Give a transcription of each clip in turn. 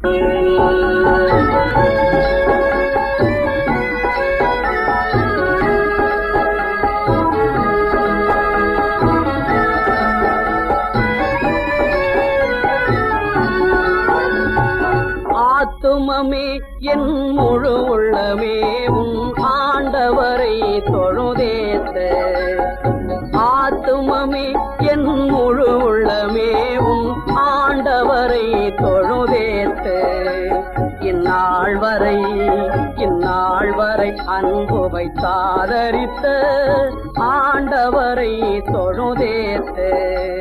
ஆத்துமமே என் முழு உள்ளமே உன் ஆண்டவரை தொழுதேத்து ஆத்துமமே என் முழு உள்ளமே உன் ஆண்டவரை தொழுதேத்து இந்நாள் வரை இந்நாள் வரை அன்பு வைத்தாதரித்த ஆண்டவரை தொழுதேத்து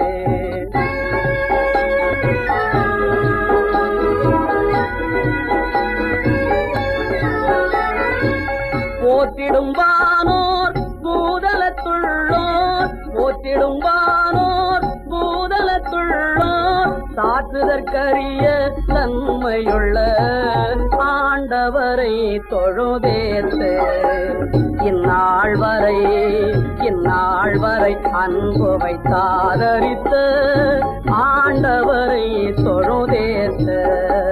போற்றிடும் வானோர் பூதலத்துள்ளோர் போற்றிடும் வானோர் பூதலத்துள்ளோர் சாற்றுதற்கரிய நன்மையுள்ள ஆண்டவரை தொழுதேத்து இந்நாள் வரை இந்நாள் வரை அன்பு வைத்தாதரித்த ஆண்டவரை தொழுதேத்து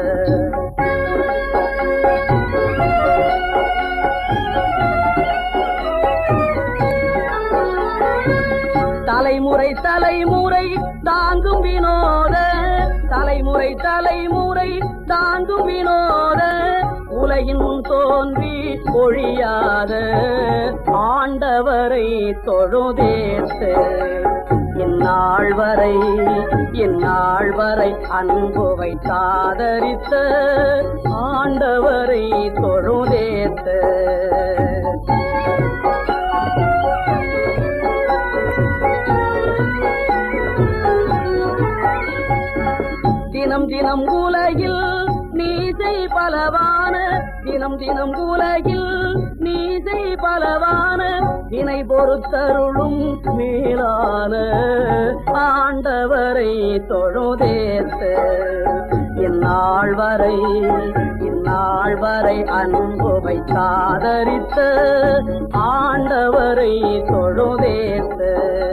தலைமுறை தலைமுறை தாங்கும் வினோத தலைமுறை தலைமுறை தாங்கும் வினோத உலகின் தோன்றி ஒழியாத ஆண்டவரை தொழுதேத்து இந்நாள் வரை இந்நாள் வரை அன்பு வைத்தாதரித்த ஆண்டவரை தொழுதேத்து தினம் தினம் உலகில் நீசை பலவான தினம் தினம் உலகில் நீசை பலவான வினை பொறுத்தருளும் மேலான ஆண்டவரை தொழுதேத்து இந்நாள் வரை இந்நாள் வரை அன்பு வைத்தாதரித்த ஆண்டவரை தொழுதேத்து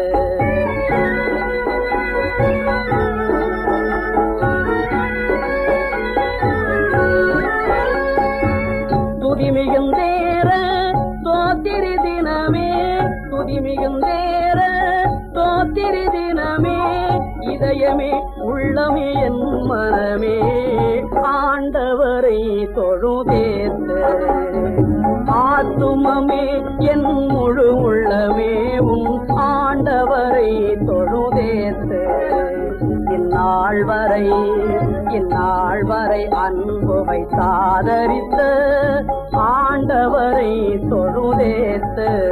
துதி மிகுந்தேற தோத்திரி தினமே துதி மிகுந்தேற தோத்திரி தினமே இதயமே உள்ளமே என் மனமே ஆண்டவரை தொழுதேத்து ஆத்துமமே என் முழு உள்ளமே உன் ஆண்டவரை தொழுதேத்து இந்நாள் வரை இந்நாள் வரை அன்பு வைத்தாதரித்த ஆண்டவரை தொழுதேத்து